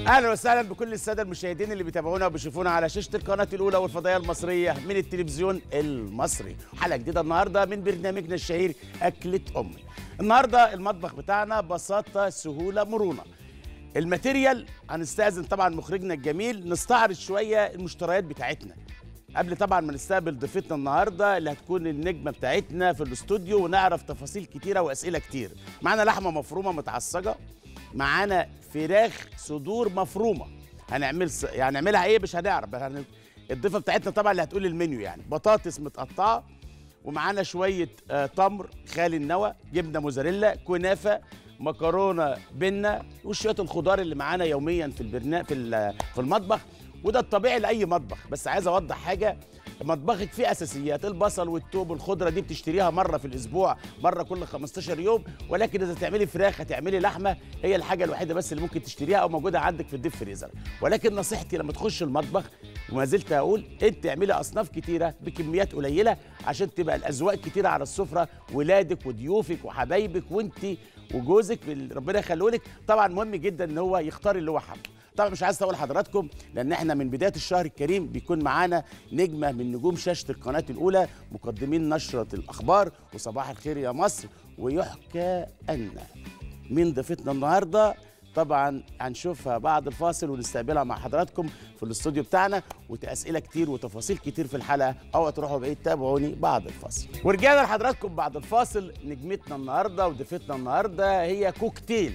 اهلا وسهلا بكل الساده المشاهدين اللي بيتابعونا وبيشوفونا على شاشه القناه الاولى والفضائيه المصريه من التلفزيون المصري حلقه جديده النهارده من برنامجنا الشهير اكله امي النهارده المطبخ بتاعنا بساطه سهوله مرونه الماتيريال هنستاذن طبعا مخرجنا الجميل نستعرض شويه المشتريات بتاعتنا قبل طبعا ما نستقبل ضيفتنا النهارده اللي هتكون النجمه بتاعتنا في الاستوديو ونعرف تفاصيل كتيره واسئله كتير معانا لحمه مفرومه متعصجه معانا فراخ صدور مفرومه هنعمل س... يعني هنعملها ايه مش هنعرف هن... الضيفه بتاعتنا طبعا اللي هتقول المنيو يعني بطاطس متقطعه ومعانا شويه آه تمر خالي النوى جبنه موزاريلا كنافه مكرونه بنه وشويه الخضار اللي معانا يوميا في البرنامج في ال- في المطبخ وده الطبيعي لاي مطبخ بس عايز اوضح حاجه مطبخك فيه اساسيات البصل والثوم والخضره دي بتشتريها مره في الاسبوع مره كل 15 يوم ولكن اذا تعملي فراخ هتعملي لحمه هي الحاجه الوحيده بس اللي ممكن تشتريها او موجوده عندك في الديب فريزر ولكن نصيحتي لما تخش المطبخ وما زلت اقول انت اعملي اصناف كتيره بكميات قليله عشان تبقى الاذواق كتيره على السفره ولادك وضيوفك وحبايبك وانت وجوزك بال- ربنا يخليه لك طبعا مهم جدا ان هو يختار اللي هو حابه طبعا مش عايز اطول حضراتكم لان احنا من بدايه الشهر الكريم بيكون معانا نجمه من نجوم شاشه القناه الاولى مقدمين نشره الاخبار وصباح الخير يا مصر ويحكى ان مين ضيفتنا النهارده طبعا هنشوفها بعد الفاصل ونستقبلها مع حضراتكم في الاستوديو بتاعنا واسئله كتير وتفاصيل كتير في الحلقه اوعوا تروحوا بعيد تابعوني بعد الفاصل ورجعنا لحضراتكم بعد الفاصل نجمتنا النهارده وضيفتنا النهارده هي كوكتيل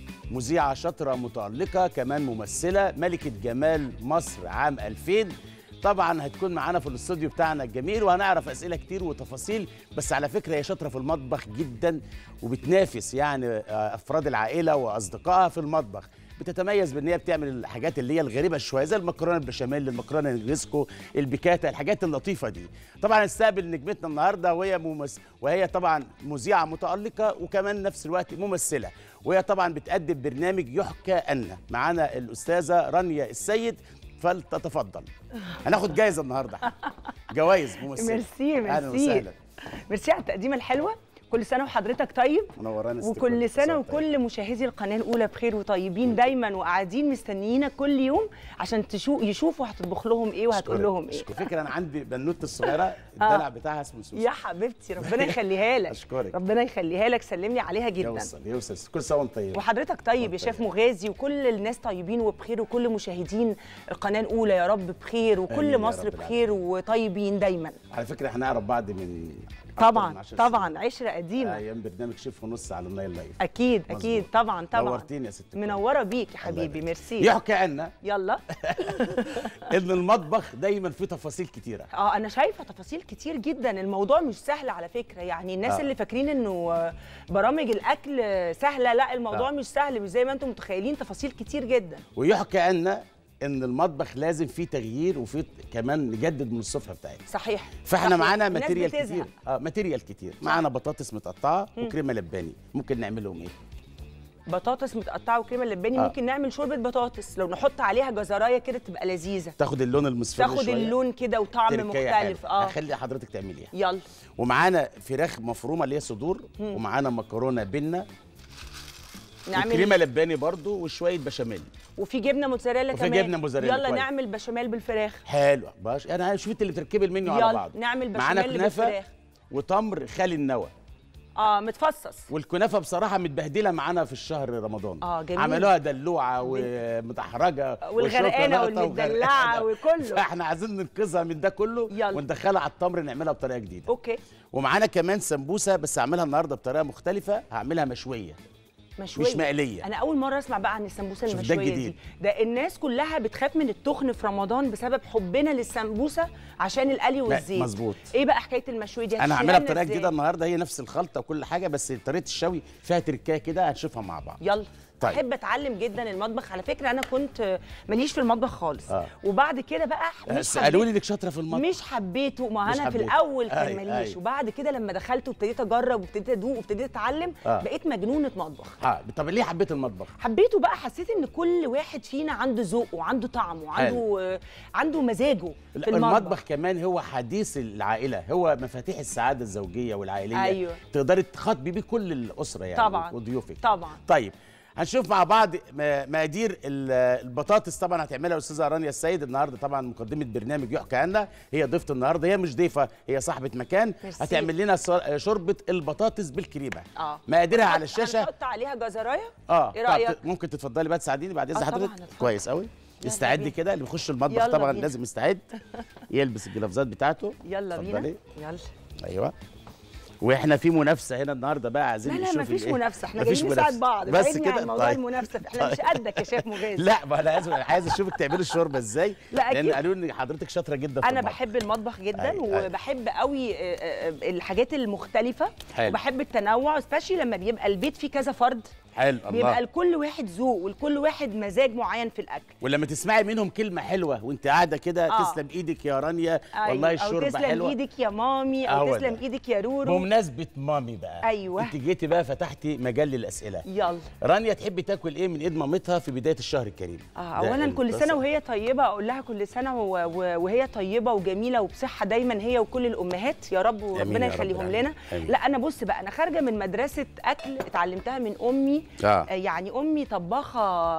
مذيعة شاطرة متألقة كمان ممثلة ملكة جمال مصر عام 2000 طبعا هتكون معانا في الاستوديو بتاعنا الجميل وهنعرف اسئله كتير وتفاصيل بس على فكره هي شاطره في المطبخ جدا وبتنافس يعني آه، افراد العائله واصدقائها في المطبخ بتتميز بان هي بتعمل الحاجات اللي هي الغريبه شويه زي المكرونه البشاميل المكرونه النجريسكو البيكاتا الحاجات اللطيفه دي طبعا هنستقبل نجمتنا النهارده وهي ممس... وهي طبعا مذيعه متالقه وكمان نفس الوقت ممثله وهي طبعا بتقدم برنامج يحكى ان معانا الاستاذه رانيا السيد فلتتفضل هناخد جايزه النهارده جوائز ممثله ميرسي اهلا ميرسي وسهلا ميرسي على التقديمه الحلوه كل سنه وحضرتك طيب منورانا ست الكل. وكل سنه سنة وكل مشاهدي القناه الاولى بخير وطيبين دايما وقاعدين مستنيينك كل يوم عشان تشو يشوفوا هتطبخ لهم ايه وهتقول لهم ايه اشكرك فكره انا عندي بنوته الصغيره الدلع بتاعها اسمه سوسو يا حبيبتي ربنا يخليها لك أشكرك. ربنا يخليها لك سلم لي عليها جدا يوصل يوصل كل سنه وانت طيب وحضرتك طيب يا شيف مغازي وكل الناس طيبين وبخير وكل مشاهدين القناه الاولى يا رب بخير آمين وكل يا مصر رب بخير وطيبين دايما على فكره احنا نعرف بعض من أكتر من طبعا 10 طبعا عشره قديمه ايام برنامج شيف ونص على النايل لايف اكيد مظبوط. اكيد طبعا طبعا نورتيني يا ست الكل. منوره بيك يا الله حبيبي يبارك. ميرسي يحكى عنا يلا ان المطبخ دايما فيه تفاصيل كتيره اه انا شايفه تفاصيل كتير جدا الموضوع مش سهل على فكره يعني الناس آه. آه. اللي فاكرين انه آه، برامج الاكل آه، سهله لا الموضوع آه. آه. مش سهل مش زي ما انتم متخيلين تفاصيل كتير جدا ويحكى عنا ان المطبخ لازم فيه تغيير وفيه كمان نجدد من السفره بتاعتنا صحيح فاحنا صحيح. معانا الناس ماتيريال بتزهق. كتير اه ماتيريال كتير معانا بطاطس متقطعه وكريمه لباني ممكن نعملهم ايه بطاطس متقطعه وكريمه لباني آه. آه. ممكن نعمل شوربه بطاطس لو نحط عليها جزرايه كده تبقى لذيذه تاخد اللون المصفر تاخد شوية. اللون كده وطعم تركية مختلف حلوة. اه هخلي حضرتك تعمليها يلا ومعانا فراخ مفرومه اللي هي صدور ومعانا مكرونه بنه نعمل وكريمه لباني برضو وشويه بشاميل وفي جبنه موتزاريلا وفي كمان جبنة موتزاريلا يلا كويس. نعمل بشاميل بالفراخ حلو باش انا شوف انت اللي بتركبي المنيو على يلا بعض نعمل معانا بشاميل كنافه بالفراخ. وتمر خالي النوى اه متفصص والكنافه بصراحه متبهدله معانا في الشهر رمضان آه، جميل. عملوها دلوعه ومتحرجه والغرقانه وشوكولاتة والمدلعه وغرقانة. وكله فاحنا عايزين ننقذها من ده كله يلا. وندخلها على التمر نعملها بطريقه جديده اوكي ومعانا كمان سمبوسه بس هعملها النهارده بطريقه مختلفه هعملها مشويه مشويه مش مقلية. انا اول مره اسمع بقى عن السمبوسه شوف ده المشويه الجديد. دي ده الناس كلها بتخاف من التخن في رمضان بسبب حبنا للسمبوسه عشان القلي والزيت مظبوط. ايه بقى حكايه المشويه دي انا هتشيلها هعملها لنا بطريقه إزاي؟ جديده النهارده هي نفس الخلطه وكل حاجه بس طريقه الشوي فيها تركايه كده هنشوفها مع بعض يلا طيب. طيب. احب اتعلم جدا المطبخ على فكره انا كنت ماليش في المطبخ خالص آه. وبعد كده بقى مش بس قالوا لي حبيت انك شاطره في المطبخ مش حبيته ما مش انا في حبيته. الاول كان أي- ماليش أي. وبعد كده لما دخلت وابتديت اجرب وابتديت ادوق وابتديت اتعلم آه. بقيت مجنونه مطبخ اه طب ليه حبيت المطبخ حبيته بقى حسيت ان كل واحد فينا عنده ذوق وعنده طعم وعنده آه، عنده مزاجه لا، في المطبخ, المطبخ كمان هو حديث العائله هو مفاتيح السعاده الزوجيه والعائليه أيوة. تقدري تخاطبي بيه كل الاسره يعني طبعا وضيوفك طبعا طيب هنشوف مع بعض م- مقادير ال- البطاطس طبعا هتعملها الاستاذه رانيا السيد النهارده طبعا مقدمه برنامج يحكى عنها هي ضيفه النهارده هي مش ضيفه هي صاحبه مكان ميرسي. هتعمل لنا ص- شوربه البطاطس بالكريمه اه مقاديرها على هنحط- الشاشه هنحط عليها جزرايه اه ايه طب رايك ت- ممكن تتفضلي بقى تساعديني بعد اذن آه، طبعاً، حضرتك اتفضل. كويس قوي استعدي بينا. كده اللي بيخش المطبخ يلا طبعا بينا. لازم يستعد يلبس الجلافزات بتاعته يلا بينا اتفضلي. يلا ايوه واحنا في منافسه هنا النهارده بقى عايزين لا لا نشوف مفيش الإيه. منافسه احنا مفيش جايين نساعد منافسة. بعض بس بعدني عن كده موضوع طيب. المنافسه احنا مش قدك يا شيخ مغازي لا ما انا عايز عايز اشوفك تعملي الشوربه ازاي لا، لان أكيد. قالوا لي حضرتك شاطره جدا في انا المطبخ. بحب المطبخ جدا أي- أي. وبحب قوي آه، آه، الحاجات المختلفه حلو. وبحب التنوع سبيشالي لما بيبقى البيت فيه كذا فرد حلو بيبقى الله لكل واحد ذوق ولكل واحد مزاج معين في الاكل ولما تسمعي منهم كلمه حلوه وانت قاعده كده آه. تسلم ايدك يا رانيا أيوة. والله او الشوربه تسلم حلوه ايدك يا مامي او أهو تسلم ده. ايدك يا رورو بمناسبه مامي بقى أيوة. انت جيتي بقى فتحتي مجال للاسئله يلا رانيا تحبي تاكل ايه من ايد مامتها في بدايه الشهر الكريم آه ده اولا كل القصة. سنه وهي طيبه اقول لها كل سنه و- و- وهي طيبه وجميله وبصحه دايما هي وكل الامهات يا رب وربنا يا رب يخليهم العالمين. لنا آمين. لا انا بص بقى انا خارجه من مدرسه اكل اتعلمتها من امي آه. آه، يعني امي طباخه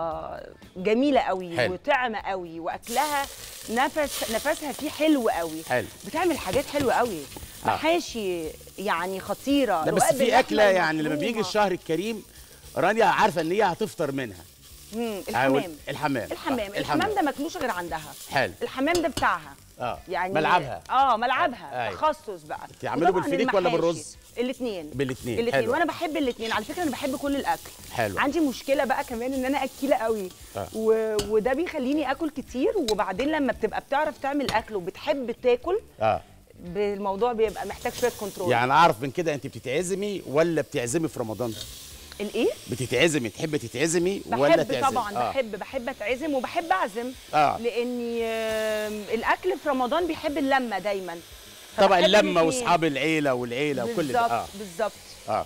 جميله قوي حلو. وطعمه قوي واكلها نفس نفسها فيه حلو قوي حلو. بتعمل حاجات حلوه قوي آه. محاشي يعني خطيره لا بس رقاق في باللحمة اكله يعني لما بيجي المفرومة. الشهر الكريم رانيا عارفه ان هي هتفطر منها مم، عاود- الحمام الحمام الحمام آه، الحمام ده ماكلوش غير عندها حلو الحمام ده بتاعها اه يعني ملعبها اه ملعبها آه، أيوة. تخصص بقى تعملوا وطبعاً بالفريك ولا المحاشي. بالرز؟ الاثنين بالاتنين، الاثنين حلو. وانا بحب الاثنين على فكره انا بحب كل الاكل حلو. عندي مشكله بقى كمان ان انا اكيله قوي آه. و... وده بيخليني اكل كتير وبعدين لما بتبقى بتعرف تعمل اكل وبتحب تاكل اه الموضوع بيبقى محتاج شويه كنترول يعني اعرف من كده انت بتتعزمي ولا بتعزمي في رمضان الايه بتتعزمي تحبي تتعزمي ولا بحب تعزمي طبعا آه. بحب بحب اتعزم وبحب اعزم آه. لاني آم، الاكل في رمضان بيحب اللمه دايما طبعا فبحب اللمه الاتنين. واصحاب العيله والعيله وكل ده بالظبط اه بالظبط اه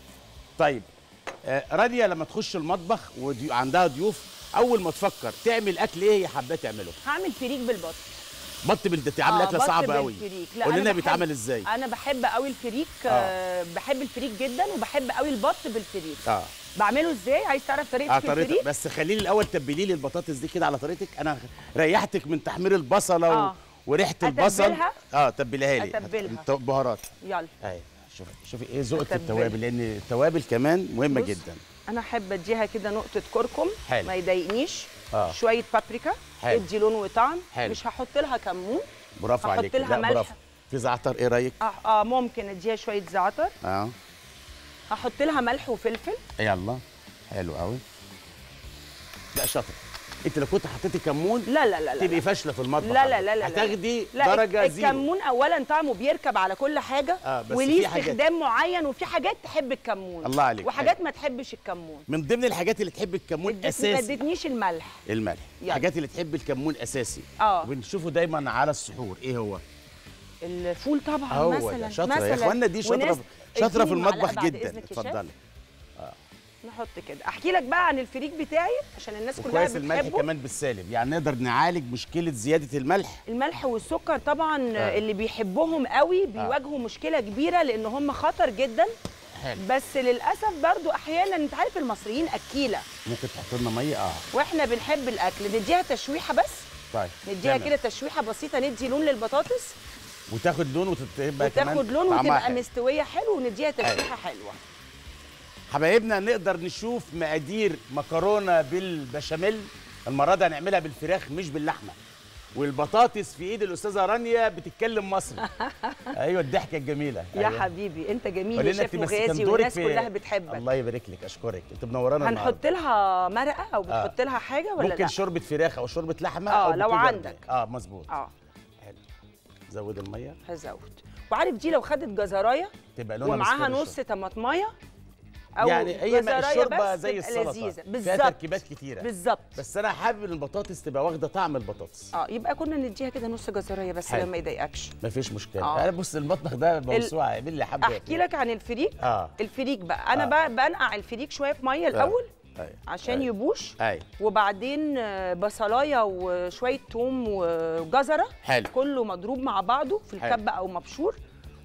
طيب آه رانيا لما تخش المطبخ وعندها ضيوف اول ما تفكر تعمل اكل ايه هي حابه تعمله هعمل فريك بالبط بط بالدت عامله آه، اكله بط صعبه قوي بالفريك. لا، قول أنا لنا بحب- بيتعمل ازاي انا بحب قوي الفريك آه. بحب الفريك جدا وبحب قوي البط بالفريك اه بعمله ازاي عايز تعرف طريقه اه في طريقتك الفريك بس خليني الاول تبلي لي البطاطس دي كده على طريقتك انا ريحتك من تحمير البصله و... آه. وريحه البصل أتبلها؟ اه تبليها لي أتبلها. هت- بهارات يلا ايوه شوفي شوفي ايه ذوقك في أتبلها. التوابل لان التوابل كمان مهمه بص، جدا انا احب اديها كده نقطه كركم حلو. ما يضايقنيش آه. شويه بابريكا حلو. تدي لون وطعم حلو. مش هحط لها كمون برافو هحط عليك لها لا ملح. برافو في زعتر ايه رايك اه, آه ممكن اديها شويه زعتر اه هحط لها ملح وفلفل يلا حلو قوي لا شاطر انت لو كنت حطيتي كمون لا لا لا لا تبقي فاشله في المطبخ لا لا لا لا هتاخدي لا درجه الك- زيرو الكمون اولا طعمه بيركب على كل حاجه آه، بس وليه في حاجات- استخدام معين وفي حاجات تحب الكمون الله عليك. وحاجات ما تحبش الكمون من ضمن الحاجات اللي تحب الكمون ادت- ما اساسي ادتنيش الملح الملح يلا. الحاجات اللي تحب الكمون اساسي آه. وبنشوفه دايما على السحور ايه هو الفول طبعا هو مثلا ده شاطره مثلا يا اخوانا دي شاطره وناس- في- شاطره في اديني معلقة المطبخ بعد جدا إذنك يا شيف. اتفضلي نحط كده احكي لك بقى عن الفريك بتاعي عشان الناس كلها وكويس الملح بتحبه كمان بالسالب يعني نقدر نعالج مشكله زياده الملح الملح والسكر طبعا آه. اللي بيحبهم قوي بيواجهوا مشكله كبيره لان هم خطر جدا حلو بس للاسف برضو احيانا انت عارف المصريين اكيله ممكن تحط لنا ميه اه واحنا بنحب الاكل نديها تشويحه بس طيب نديها تمام. كده تشويحه بسيطه ندي لون للبطاطس وتاخد لون وتبقى كمان وتاخد لون طعمها وتبقى حلو. مستويه حلو ونديها تشويحه حلوه حبايبنا نقدر نشوف مقادير مكرونه بالبشاميل المره دي هنعملها بالفراخ مش باللحمه والبطاطس في ايد الاستاذه رانيا بتتكلم مصري ايوه الضحكه الجميله يا أيوة. حبيبي انت جميل قولي يا لنا شيف انت بس مغازي كان دورك والناس في كلها بتحبك الله يبارك لك اشكرك انت منورانا هنحط النهاردة. لها مرقه او بتحط لها حاجه ولا ممكن لا شوربه فراخ او شوربه لحمه آه، أو لو بتبقى عندك. اه مظبوط اه حلو زود الميه هزود وعارف دي لو خدت جزرايه تبقى لونها ومعاها مصفر نص طماطمايه او يعني هي جزراية الشوربه بس زي تبقى السلطه لذيذه فيها بالظبط تركيبات كتيره بالظبط بس انا حابب ان البطاطس تبقى واخده طعم البطاطس اه يبقى كنا نديها كده نص جزرايه بس حلو. لما يضايقكش مفيش مشكله آه. انا بص المطبخ ده موسوعه اعمل لي حبه احكي لك عن الفريك اه الفريك بقى انا آه. بقى بنقع الفريك شويه في ميه الاول أيوة. عشان أيوة. يبوش ايوه وبعدين آه، بصلايه وشويه توم وجزره حلو. كله مضروب مع بعضه في حلو. الكبه او مبشور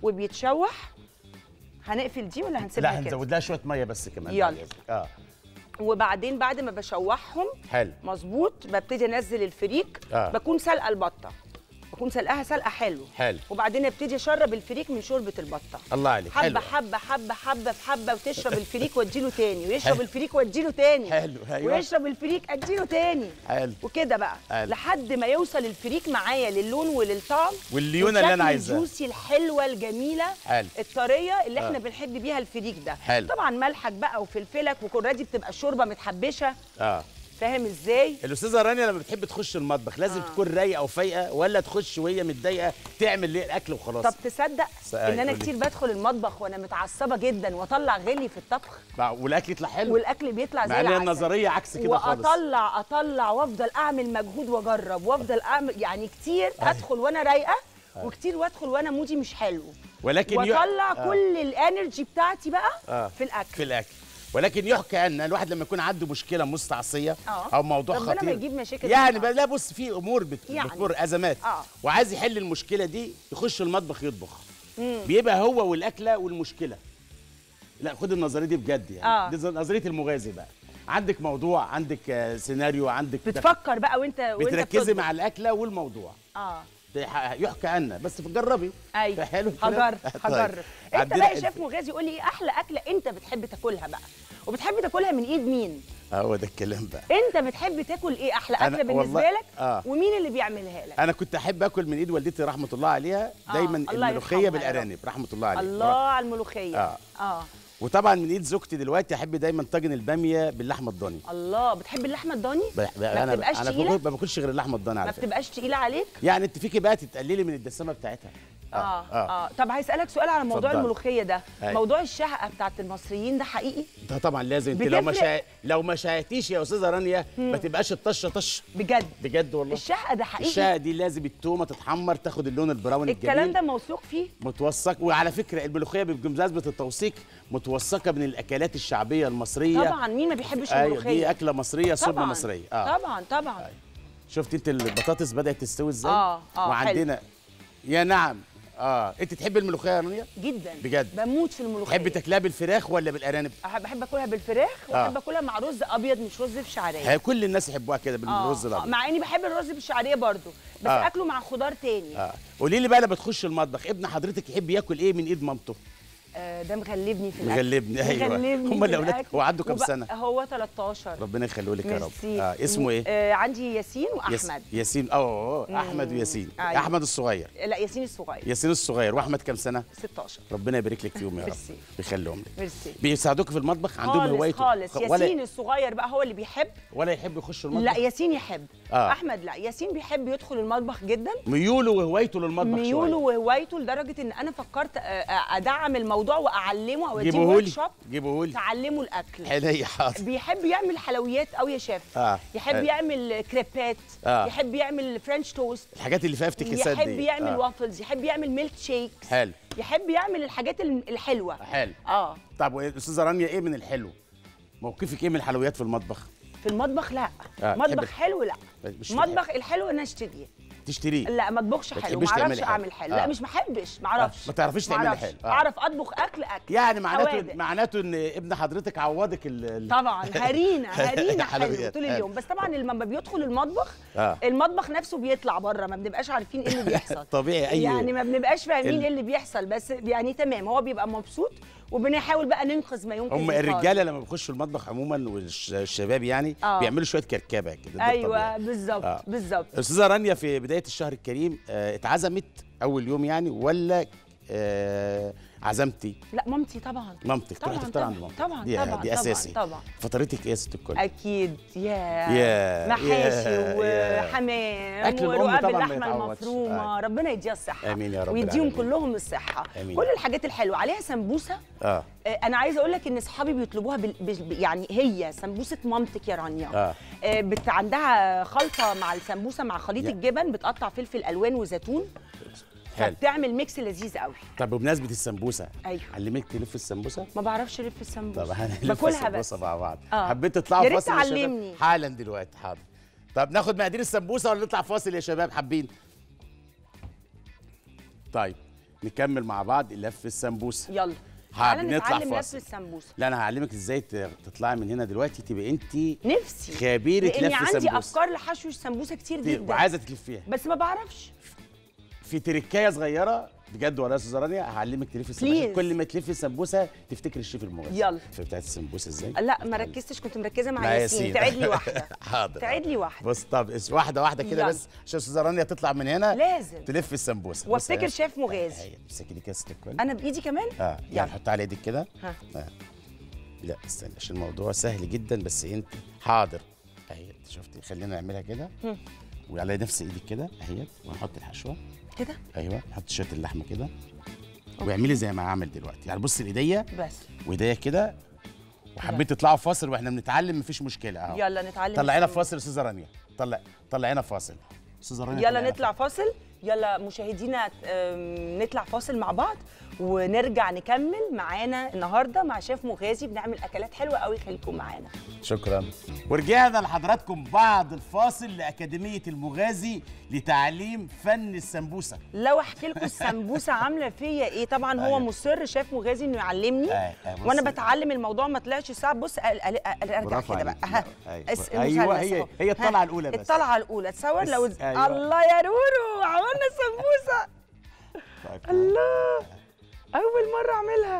وبيتشوح هنقفل دي ولا هنسيبها لا كده هنزود لها شويه ميه بس كمان يلا. بعد إذنك. اه وبعدين بعد ما بشوحهم حلو مظبوط ببتدي انزل الفريك آه. بكون سلقه البطه بكون سلقاها سلقه حلو حلو. وبعدين ابتدي اشرب الفريك من شوربه البطه الله عليك حبه حلو حبه حبه حبه في حبه وتشرب الفريك واديله تاني ويشرب حلو. الفريك واديله تاني حلو، أيوة. ويشرب الفريك اديله تاني حلو وكده بقى حلو. لحد ما يوصل الفريك معايا للون وللطعم والليونة اللي أنا والشكل عايزاه. الجوسي الحلوه الجميله حلو. الطريه اللي احنا آه. بنحب بيها الفريك ده حلو. طبعا ملحك بقى وفلفلك وكورادي بتبقى الشوربه متحبشه اه فاهم ازاي الاستاذه رانيا لما بتحب تخش المطبخ لازم آه. تكون رايقه وفايقه ولا تخش وهي متضايقه تعمل ليه الاكل وخلاص طب تصدق س- ان انا قولي. كتير بدخل المطبخ وانا متعصبه جدا واطلع غلي في الطبخ بقى والاكل يطلع حلو والاكل بيطلع زي مع ان هي العسل النظريه عكس كده خالص واطلع اطلع وافضل اعمل مجهود واجرب وافضل اعمل يعني كتير ادخل وانا رايقه وكتير وادخل وانا مودي مش حلو ولكن يع- واطلع آه. كل الانرجي بتاعتي بقى آه. في الاكل في الاكل ولكن يحكى ان الواحد لما يكون عنده مشكله مستعصيه آه. او موضوع ربنا ما خطير يجيب مشاكل يعني طبعاً. بقى لا بص في امور بت... يعني. بتمر ازمات آه. وعايز يحل المشكله دي يخش المطبخ يطبخ بيبقى هو والاكله والمشكله لا خد النظريه دي بجد يعني آه. دي نظريه المغازي بقى عندك موضوع عندك آه، سيناريو عندك بتفكر بقى وانت وانت بتركزي بتطبخ. مع الاكله والموضوع اه ده ح- يحكى عنا بس جربي ايوه حلو الكلام؟ هجرب طيب. هجرب انت عندنا بقى يا الف- شيف مغازي قول لي ايه احلى اكله انت بتحب تاكلها بقى وبتحب تاكلها من ايد مين هو ده الكلام بقى انت بتحب تاكل ايه احلى أنا- اكله بالنسبه والله- لك آه. ومين اللي بيعملها لك انا كنت احب اكل من ايد والدتي رحمه الله عليها آه، دايما الله الملوخيه يرحمها يا بالارانب رحمه الله عليها الله على الملوخيه آه. اه وطبعا من ايد زوجتي دلوقتي احب دايما طاجن الباميه باللحمه الضاني الله بتحب اللحمه الضاني ب- ب- ما انا بتبقاش انا تقيله ما باكلش غير اللحمه الضاني ما على فكره بتبقاش تقيله عليك يعني انت فيكي بقى تتقللي من الدسامه بتاعتها اه اه, طب هيسالك سؤال على موضوع اتفضلي. الملوخيه ده أيوة. موضوع الشهقه بتاعت المصريين ده حقيقي ده طبعا لازم انت لو ما بتفرق. شا... لو ما شاهدتيش يا استاذه رانيا ما تبقاش الطشه طش بجد بجد والله الشهقه ده حقيقي الشقه دي لازم التومه تتحمر تاخد اللون البراوني الكلام الجميل ده موثوق فيه متوثق وعلى فكره الملوخيه بمناسبه التوثيق متوثقه من الاكلات الشعبيه المصريه طبعا مين ما بيحبش أيوة، الملوخيه دي اكله مصريه سنه طبعا مصريه اه طبعا طبعا شفت انت البطاطس بدات تستوي ازاي آه، آه، وعندنا يا نعم اه انت تحبي الملوخيه يا رانيا جدا بجد؟ بموت في الملوخيه تحبي تاكلها بالفراخ ولا بالارانب أحب بحب اكلها بالفراخ واحب اكلها مع رز ابيض مش رز بشعريه هي كل الناس يحبوها كده آه، بالرز آه، الابيض مع اني بحب الرز بالشعريه برضو بس آه. اكله مع خضار تاني اه قولي لي بقى لما تخش المطبخ ابن حضرتك يحب ياكل ايه من ايد مامته آه، ده مغلبني في الاكل مغلبني، أيوة. مغلبني هم في الأولاد- الأكل. هو عنده كام وبقى- سنة؟ هو 13 ربنا يخليه لك يا رب ميرسي آه اسمه ايه آه عندي ياسين ياس- واحمد ياسين اه احمد وياسين أيوة. احمد الصغير لا ياسين الصغير ياسين الصغير واحمد كام سنه 16 ربنا يبارك لك فيهم يا رب ميرسي. ويخليهم لك ميرسي بيساعدوك في المطبخ عندهم خالص هوايته خالص خ- ياسين ولا الصغير بقى هو اللي بيحب ولا يحب يخش المطبخ لا ياسين يحب آه. احمد لا ياسين بيحب يدخل المطبخ جدا ميوله وهوايته للمطبخ ميوله شويه وهوايته لدرجه ان انا فكرت آه، آه، ادعم الموضوع واعلمه او اديه جيبوهولي ورك شوب جيبوهولي تعلمه الاكل عينيا حاضر بيحب يعمل حلويات قوي يا شيف آه. يحب آه. يعمل كريبات آه. يحب يعمل فرنش توست الحاجات اللي فيها افتكاسات يحب دي يعمل آه. وافلز يحب يعمل ميلك شيكس حلو يحب يعمل الحاجات ال- الحلوه حلو اه طب والاستاذه رانيا ايه من الحلو موقفك ايه من الحلويات في المطبخ في المطبخ لا آه، مطبخ تحب- حلو لا مش مطبخ الحلو انا اشتريه تشتريه لا ما اطبخش ما حلو تحبيش ما اعرفش تعملي حلو. اعمل حلو آه. لا مش بحبش ما اعرفش ما تعرفيش تعملي معرفش. حلو. آه. اعرف اطبخ اكل اكل يعني معناته حوادق. معناته ان ابن حضرتك عوضك ال ال- طبعا هرينا هرينا حلو حلويات. طول حلو. اليوم بس طبعا لما بيدخل المطبخ آه. المطبخ نفسه بيطلع بره ما بنبقاش عارفين ايه اللي بيحصل طبيعي اي يعني ما بنبقاش فاهمين ال- ايه اللي بيحصل بس يعني تمام هو بيبقى مبسوط وبنحاول بقى ننقذ ما يمكن هم الإنقاذ. الرجاله لما بيخشوا المطبخ عموما والشباب يعني آه. بيعملوا شويه كركبه كده ده ايوه الطبيعي. بالظبط آه. بالظبط استاذه رانيا في بدايه الشهر الكريم آه، اتعزمت اول يوم يعني ولا آه، عزمتي لا مامتي طبعا مامتك تروحي طبعا تفطري طبعا عند مامتك طبعا دي, طبعا دي طبعا اساسي طبعا فطرتك ايه يا ست الكل اكيد يا يا- محاشي يا- يا. وحمام أكل الأم ورقاب طبعاً ما اللحمه يتعوضش. المفرومه آه. ربنا يديها الصحه آمين يا رب ويديهم العالمين. كلهم الصحه آمين. كل الحاجات الحلوه عليها سمبوسه اه آه، انا عايزه اقول لك ان اصحابي بيطلبوها بال... بال... يعني هي سمبوسه مامتك يا رانيا آه. آه، بت... عندها خلطه مع السمبوسه مع خليط يا. الجبن بتقطع فلفل الوان وزيتون حلو فبتعمل ميكس لذيذ قوي طب بمناسبه السمبوسه أيوه. علمك تلف السمبوسه ما بعرفش الف السمبوسه طب هنلف باكلها بس السمبوسه مع بعض آه. حبيت تطلعوا يا ريت فاصل يا شباب تعلمني. حالا دلوقتي حاضر طب ناخد مقادير السمبوسه ولا نطلع فاصل يا شباب حابين طيب نكمل مع بعض لف السمبوسه يلا تعالى هنطلع نتعلم فاصل. نفس السمبوسه لا انا هعلمك ازاي ت- تطلعي من هنا دلوقتي تبقى انت نفسي خبيره لاني لف عندي سمبوسه افكار لحشو السمبوسه كتير كتير جدا وعايزه تلفيها بس ما بعرفش في تركايه صغيره بجد والله يا استاذه رانيا هعلمك تلفي السمبوسه Please. كل ما تلفي السمبوسه تفتكر الشيف المغازي يلا. في بتاعت السمبوسه ازاي لا ما ركزتش كنت مركزه مع مع ياسين تعيد لي واحده حاضر تعيد لي واحده بص طب اس- واحده واحده كده يلا. بس عشان استاذه رانيا تطلع من هنا لازم. تلف السمبوسه بص وافتكر اهي. شيف مغازي اهي امسكي دي كاسه الكل انا بايدي كمان اه يعني يلا حطها على ايدك كده ها. آه. لا استنى عشان الموضوع سهل جدا بس انت حاضر اهي شفتي خلينا نعملها كده وعلى نفس ايدك كده اهي ونحط الحشوه كده ايوه نحط شويه اللحمه كده واعملي زي ما عامل دلوقتي يعني بصي ايديا بس وايديا كده وحبيت تطلعوا فاصل واحنا بنتعلم مفيش مشكله اهو يلا نتعلم طلعينا السمبوسة. فاصل يا استاذه رانيا طلع طلعينا فاصل استاذه رانيا يلا طلعينا نطلع فاصل يلا مشاهدينا أم، نطلع فاصل مع بعض ونرجع نكمل معانا النهارده مع شيف مغازي بنعمل اكلات حلوه قوي خليكم معانا شكرا ورجعنا لحضراتكم بعد الفاصل لأكاديمية المغازي لتعليم فن السمبوسة لو احكي لكم السمبوسه عامله فيا ايه طبعا هو أيوة. مصر شيف مغازي انه يعلمني أيوة، أيوة، بص. وانا بتعلم الموضوع ما طلعش صعب بص أل- أل- أل- ارجع برافو كده بقى عليك. ها. أيوة. اس- أيوة، المثلث هي- أهو. هي الطلعة ها. الأولى بس. الطلعه الاولى تصور بس. لو أيوة. الله يا رورو عملنا سمبوسه الله اول مره اعملها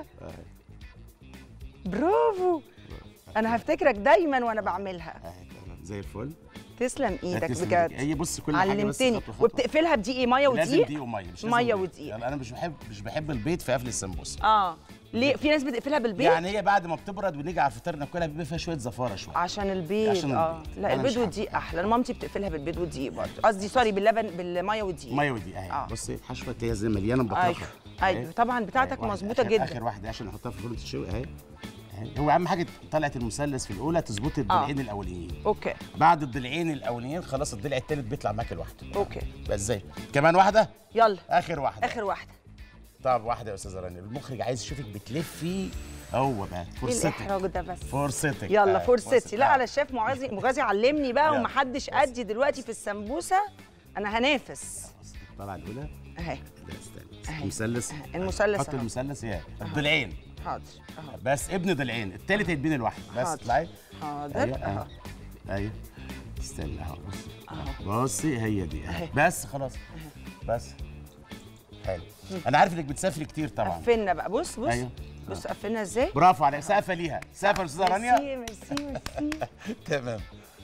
برافو انا هفتكرك دايما وانا بعملها زي الفل تسلم ايدك تسلم بجد إيدك. هي بص كل حاجة بس علمتني خطوة خطوة. وبتقفلها بدقيق ايه ميه لازم ودقيق دقيق وميه مش لازم ميه بيض. ودقيق يعني انا مش بحب مش بحب البيض في قفل السمبوسه اه ليه في ناس بتقفلها بالبيض يعني هي بعد ما بتبرد ونيجي على الفطار ناكلها بيبقى فيها شويه زفاره شويه عشان البيض عشان اه البيض. لا أنا البيض مش والدقيق احلى أنا مامتي بتقفلها بالبيض والدقيق برضه قصدي سوري باللبن بالميه والدقيق ميه ودي اهي آه. بصي الحشوه تلاقيها زي مليانه مبططه ايوه ايوه طبعا بتاعتك واحدة. مظبوطه آخر- جدا اخر واحده عشان نحطها في الفرن تتشوي اهي أهي. هو اهم حاجه طلعت المثلث في الاولى تظبطي الضلعين الاولانيين اوكي بعد الضلعين الاولانيين خلاص الضلع التالت بيطلع معاك لوحده اوكي بقى ازاي كمان واحده يلا اخر واحده اخر واحده طب واحده يا استاذه رانيا المخرج عايز يشوفك بتلفي هو بقى ايه فرصتك الاحراج ده بس فرصتك يلا آه، فرصتي لا آه. على الشيف مغازي مغازي علمني بقى يلا. ومحدش قدي دلوقتي في السمبوسه انا هنافس الطلعه الاولى اهي لا استنى أهي. المثلث أهي. المثلث حط أهو. المثلث ايه الضلعين حاضر اهو بس ابن ضلعين التالت هيتبني لوحده بس حاضر. اطلعي حاضر ايوه اهو اهو ايوه استنى اهو بصي اهو بصي هي دي أهي. أهي. بس خلاص بس حلو انا عارف انك بتسافري كتير طبعا قفلنا بقى بص بص أيوه. بص قفلنا ازاي برافو عليك سقفه ليها سقفه يا استاذه رانيا ميرسي ميرسي ميرسي تمام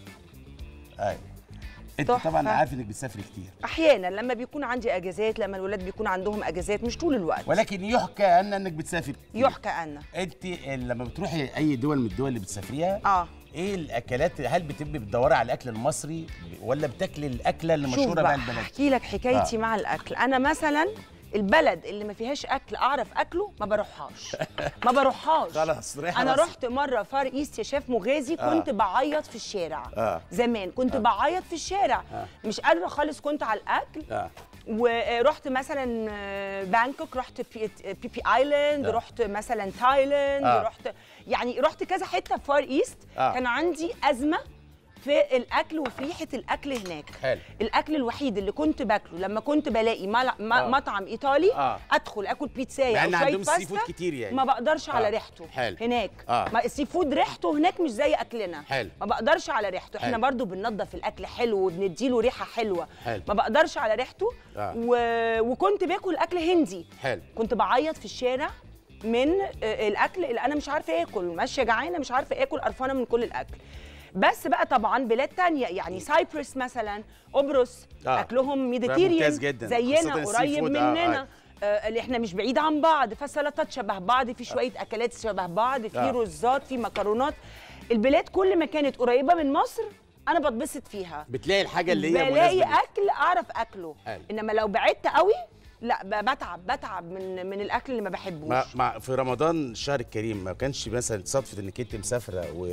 ايوه انت تحفة. طبعا عارف انك بتسافري كتير احيانا لما بيكون عندي اجازات لما الولاد بيكون عندهم اجازات مش طول الوقت ولكن يحكى ان انك بتسافري كتير يحكى عنا انت لما بتروحي اي دول من الدول اللي بتسافريها اه ايه الاكلات هل بتبقي بتدوري على الاكل المصري ولا بتاكلي الاكله اللي شوف مشهوره بقى بقى البلد احكي لك حكايتي آه. مع الاكل انا مثلا البلد اللي ما فيهاش اكل اعرف اكله ما بروحهاش ما بروحهاش خلاص، ريحة انا بس. رحت مره فار ايست يا شيف مغازي كنت بعيط في الشارع آه. زمان كنت بعيط في الشارع مش قادره خالص كنت على الاكل آه. ورحت مثلا آه، بانكوك رحت بي بي, بي ايلاند آه. رحت مثلا تايلاند آه. رحت يعني رحت كذا حته في فار ايست آه. كان عندي ازمه في الاكل وفي ريحه الاكل هناك حلو. الاكل الوحيد اللي كنت باكله لما كنت بلاقي مل- م- آه. مطعم ايطالي آه. ادخل اكل بيتزايه مع او إن شويه عندهم سي باستا فود كتير يعني. ما بقدرش على آه. ريحته حلو. هناك آه. ما السي فود ريحته هناك مش زي اكلنا حلو. ما بقدرش على ريحته احنا حلو. برضو بننضف الاكل حلو وبنديله ريحه حلوه حلو. ما بقدرش على ريحته آه. و... وكنت باكل اكل هندي حلو كنت بعيط في الشارع من آه، الاكل اللي انا مش عارفه اكل ماشيه جعانه مش عارفه اكل قرفانه من كل الاكل بس بقى طبعا بلاد تانية يعني سايبرس مثلا قبرص آه. اكلهم ميديتيريان ممتاز جداً. زينا خاصة السي قريب فود، آه، مننا آه. آه، اللي احنا مش بعيد عن بعض فالسلطات شبه بعض في شويه اكلات شبه بعض في آه. رزات في مكرونات البلاد كل ما كانت قريبه من مصر انا بتبسط فيها بتلاقي الحاجه اللي هي بلاقي مناسبة ليك. اكل اعرف اكله حلو. انما لو بعدت قوي لا ب- بتعب بتعب من من الاكل اللي ما بحبوش مع, مع في رمضان الشهر الكريم ما كانش مثلا صدفه انك انت مسافره و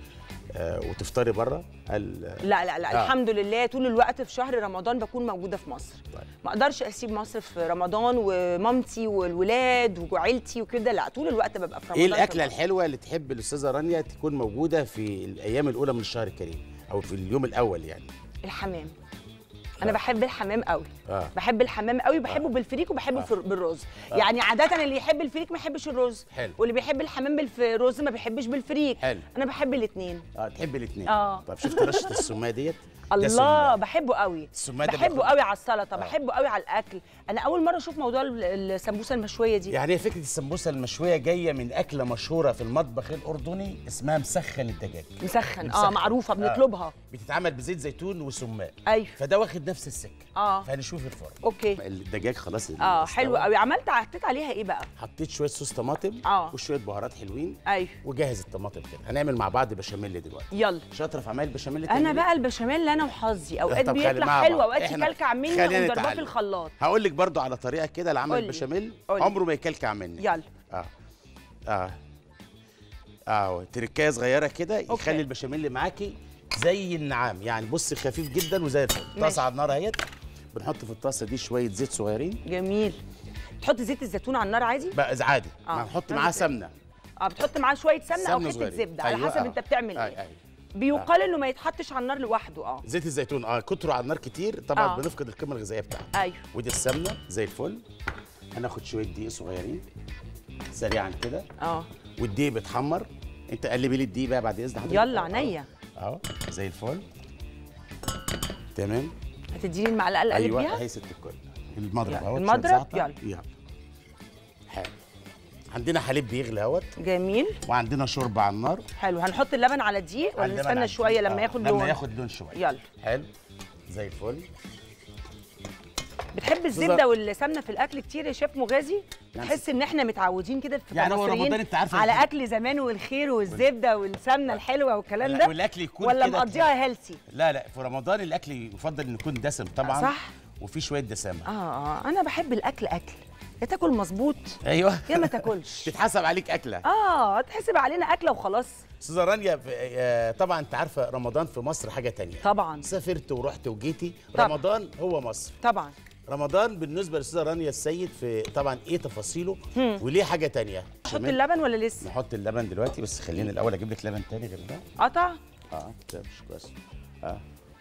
آه وتفطري بره هل لا لا لا آه. آه. الحمد لله طول الوقت في شهر رمضان بكون موجوده في مصر طيب. ما اقدرش اسيب مصر في رمضان ومامتي والولاد وعيلتي وكده لا طول الوقت ببقى في رمضان ايه في الاكله مصر. الحلوه اللي تحب الاستاذه رانيا تكون موجوده في الايام الاولى من الشهر الكريم او في اليوم الاول يعني الحمام انا بحب الحمام قوي آه. بحب الحمام قوي بحبه بالفريك وبحبه في بالرز يعني عاده اللي يحب الفريك ما يحبش الرز حلو. واللي بيحب الحمام بالرز ما بيحبش بالفريك حلو. انا بحب الاثنين اه تحب الاثنين آه. طب شفت رشه السماء ديت ده الله سماء. بحبه قوي السماء ده بحبه بياخد- قوي على السلطه بحبه قوي على الاكل انا اول مره اشوف موضوع ال- السمبوسه المشويه دي يعني هي فكره السمبوسه المشويه جايه من اكله مشهوره في المطبخ الاردني اسمها مسخن الدجاج مسخن اه مسخن. معروفه آه. بنطلبها بتتعمل بزيت زيتون وسماق ايوه فده واخد نفس السكه اه فهنشوف الفرق اوكي الدجاج خلاص اه استوى. حلو قوي عملت حطيت عليها ايه بقى حطيت شويه صوص طماطم آه. وشويه بهارات حلوين ايوه وجهز الطماطم كده هنعمل مع بعض بشاميل دلوقتي يلا شاطره في عمايل البشاميل انا تعملي؟ بقى البشاميل انا وحظي اوقات طب خلي- بيطلع مع حلو بعض. اوقات إحنا- يكلكع مني خلينا وأقوم ضرباه في نتعلم. الخلاط هقول لك برضو على طريقه كده لعمل قولي. البشاميل قولي. عمره ما يكلكع مني يلا اه اه اه تركايه صغيره كده أوكي. يخلي البشاميل معاكي زي النعام يعني بصي خفيف جدا وزي الفل ماشي. طاسه على النار اهيت بنحط في الطاسه دي شويه زيت صغيرين جميل تحط زيت الزيتون على النار عادي بقى عادي آه. ما نحط لازم معاه كده. سمنه اه بتحط معاه شويه سمنه او حته صغيرين. زبده على أيوة، حسب آه. انت بتعمل أي- ايه أي. بيقال انه ما يتحطش على النار لوحده اه زيت الزيتون اه كتره على النار كتير طبعا آه. بنفقد القيمه الغذائيه بتاعته ايوه ودي السمنه زي الفل هناخد شويه دقيق صغيرين سريعا كده اه والدقيق بيتحمر انت قلبي لي الدقيق بقى بعد اذن حضرتك يلا أهو. عينيا اهو زي الفل تمام هتديني المعلقه اللي اقلب ايوه بيها هي ست الكل المضرب يلا. اهو المضرب؟ يلا. يلا حلو عندنا حليب بيغلي اهوت جميل وعندنا شوربه على النار حلو هنحط اللبن على الدقيق ولا عندنا نستنى على شويه الدقيق. لما آه، ياخد لما لون ياخد لون شويه يلا حلو زي الفل بتحب الزبده والسمنه في الاكل كتير يا شيف مغازي يعني تحس ان احنا متعودين كده في يعني هو كمصريين رمضان أنت عارفة على الخير. اكل زمان والخير والزبده والسمنه الحلوه والكلام لا، ده والاكل يكون ولا كده مقضيها هيلسي لا لا في رمضان الاكل يفضل انه يكون دسم طبعا صح. وفي شويه دسامه اه اه انا بحب الاكل اكل يا تاكل مظبوط ايوه يا ما تاكلش تتحسب عليك اكله اه تحسب علينا اكله وخلاص استاذه رانيا في- آه، طبعا انت عارفه رمضان في مصر حاجه تانية طبعا سافرت ورحت وجيتي طبعا. رمضان هو مصر طبعا رمضان بالنسبه للاستاذه رانيا السيد في طبعا ايه تفاصيله وليه حاجه تانية نحط شمال- اللبن ولا لسه نحط اللبن دلوقتي بس خلينا الاول اجيب لك لبن تاني غير ده قطع اه ده مش كويس اه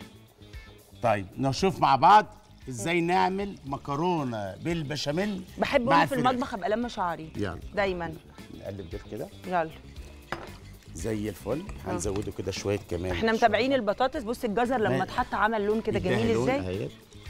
طيب نشوف مع بعض ازاي نعمل مكرونه بالبشاميل بحب مع وانا في الفراخ. المطبخ ابقى لما شعري يلا دايما نقلب ده كده يلا زي الفل هنزوده كده شويه كمان احنا متابعين البطاطس بص الجزر لما ما- اتحط عمل لون كده يديها جميل لون ازاي اهيت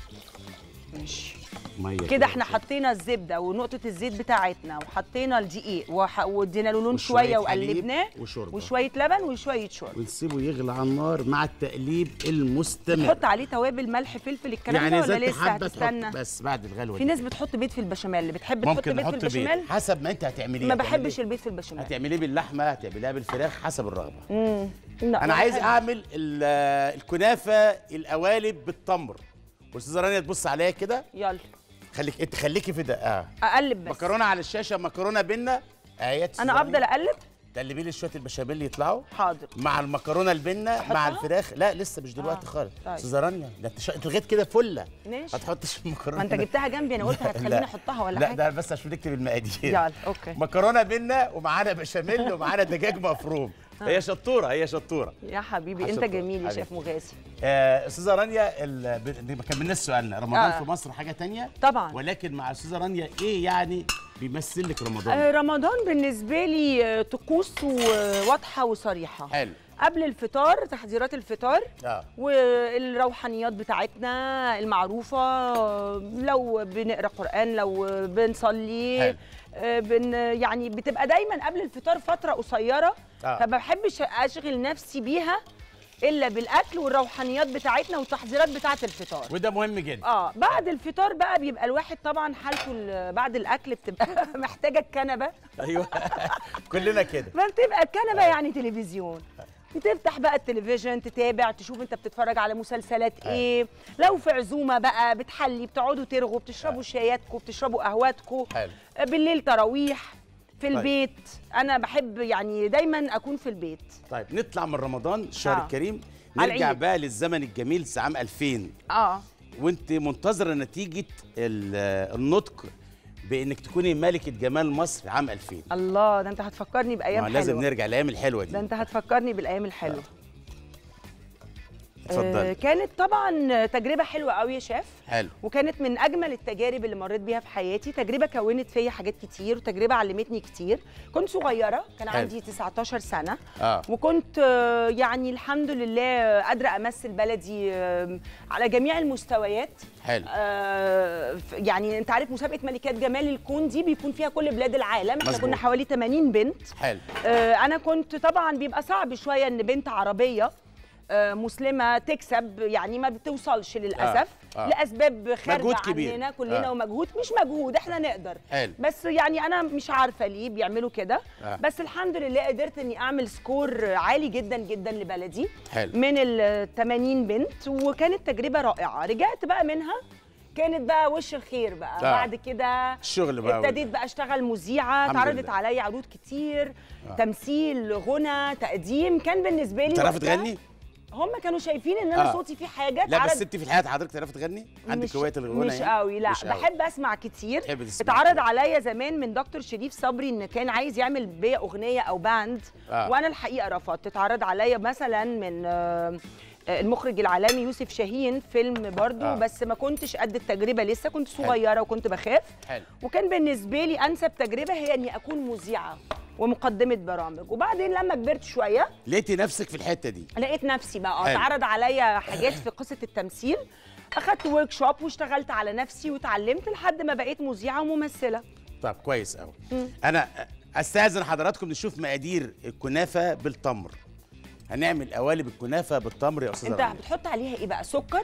ماشي ميه كده احنا حطينا الزبده ونقطه الزيت بتاعتنا وحطينا الدقيق وح- وادينا له لون وشوية شويه حليب وقلبناه وشوربة. وشويه لبن وشويه شوربه ونسيبه يغلى على النار مع التقليب المستمر تحط عليه توابل ملح فلفل الكلام ده يعني ولا اذا انت لسه حابه هتستنى تحط بس بعد الغلوه في دي. ناس بتحط بيض في البشاميل بتحب تحط ممكن بيض في نحط البشاميل بيض حسب ما انت هتعمليه ما هتعمليه- بحبش البيض في البشاميل هتعمليه باللحمه هتعمليها بالفراخ حسب الرغبه امم لا انا ما عايز بحب. اعمل ال- الكنافه القوالب بالتمر واستاذه رانيا تبص عليا كده يلا خليك انت خليكي في ده اه اقلب بس مكرونه على الشاشه مكرونه بينا اهيت انا افضل اقلب تقلبي لي شويه البشاميل يطلعوا حاضر مع المكرونه البنه مع أحطها؟ الفراخ لا لسه مش دلوقتي آه، خالص طيب. استاذه رانيا ده انت شا- انت لغايه كده فله ماشي هتحطش المكرونه ما انت جبتها جنبي انا قلت لا، هتخليني لا. احطها ولا لا حاجه ده بس عشان نكتب المقادير يلا اوكي مكرونه بينا ومعانا بشاميل ومعانا دجاج مفروم هي شطوره هي شطوره يا حبيبي انت حشرة. جميل يا حبيبي. شيف مغازي آه، استاذه رانيا ال- ب- ما كملناش سؤالنا رمضان آه. في مصر حاجه تانية طبعا ولكن مع استاذه رانيا ايه يعني بيمثل لك رمضان آه، رمضان بالنسبه لي آه، طقوس واضحه وصريحه حلو قبل الفطار تحضيرات الفطار اه والروحانيات بتاعتنا المعروفة آه، لو بنقرا قرآن لو بنصلي حلو. آه، بن يعني بتبقى دايما قبل الفطار فترة قصيرة آه. فما بحبش اشغل نفسي بيها الا بالاكل والروحانيات بتاعتنا والتحضيرات بتاعه الفطار وده مهم جدا اه بعد الفطار بقى بيبقى الواحد طبعا حالته ال- بعد الاكل بتبقى محتاجه الكنبه ايوه كلنا كده ما بتبقى الكنبه يعني تلفزيون بتفتح بقى التلفزيون تتابع تشوف انت بتتفرج على مسلسلات ايه لو في عزومه بقى بتحلي بتقعدوا ترغوا بتشربوا شاياتكم بتشربوا قهواتكم حلو بالليل تراويح في طيب. البيت انا بحب يعني دايما اكون في البيت طيب نطلع من رمضان الشهر آه. الكريم على نرجع العيد. بقى للزمن الجميل عام 2000 اه وانت منتظره نتيجه ال- النطق بانك تكوني ملكه جمال مصر عام 2000 الله ده انت هتفكرني بايام ما حلوه لازم نرجع الايام الحلوه ده دي انت هتفكرني بالايام الحلوه اتفضلي. آه، كانت طبعا تجربه حلوه قوي يا شيف حلو وكانت من اجمل التجارب اللي مريت بيها في حياتي تجربه كونت فيا حاجات كتير وتجربه علمتني كتير كنت صغيره كان حلو. عندي 19 سنه اه وكنت آه، يعني الحمد لله قادره امثل بلدي آه، على جميع المستويات حلو آه، ف- يعني انت عارف مسابقه ملكات جمال الكون دي بيكون فيها كل بلاد العالم احنا مظبوط. كنا حوالي 80 بنت حلو آه، انا كنت طبعا بيبقى صعب شويه ان بنت عربيه آه، مسلمه تكسب يعني ما بتوصلش للاسف آه، آه. لاسباب خارجه مجهود كبير. عننا كلنا آه. ومجهود مش مجهود احنا نقدر حلو. بس يعني انا مش عارفه ليه بيعملوا كده آه. بس الحمد لله قدرت اني اعمل سكور عالي جدا جدا لبلدي حلو. من ال 80 بنت وكانت تجربه رائعه رجعت بقى منها كانت بقى وش الخير بقى آه. بعد كده الشغل بقى ابتديت بقى اشتغل مذيعه الحمد اتعرضت لله. عليا عروض كتير تمثيل غنى تقديم كان بالنسبه لي تعرفي وقتها- تغني؟ هم كانوا شايفين ان انا آه. صوتي فيه حاجه لا اتعرض بس انت في الحياه حضرتك تعرفي تغني؟ عندك مش- هوايه الغنى مش يعني؟ قوي لا مش قوي. بحب اسمع كتير تحب تسمعي اتعرض كتير. عليا زمان من دكتور شريف صبري ان كان عايز يعمل بيا اغنيه او باند آه. وانا الحقيقه رفضت اتعرض عليا مثلا من آه، آه، المخرج العالمي يوسف شاهين فيلم برضو آه. آه. بس ما كنتش قد التجربه لسه كنت صغيره وكنت بخاف حلو وكان بالنسبه لي انسب تجربه هي اني اكون مذيعه ومقدمه برامج وبعدين لما كبرت شويه لقيتي نفسك في الحته دي لقيت نفسي بقى حلو. اتعرض عليا حاجات في قصه التمثيل اخدت ورك شوب واشتغلت على نفسي واتعلمت لحد ما بقيت مذيعه وممثله طب كويس قوي انا استاذن حضراتكم نشوف مقادير الكنافه بالتمر هنعمل قوالب الكنافه بالتمر يا استاذه انت رانيا. بتحط عليها ايه بقى سكر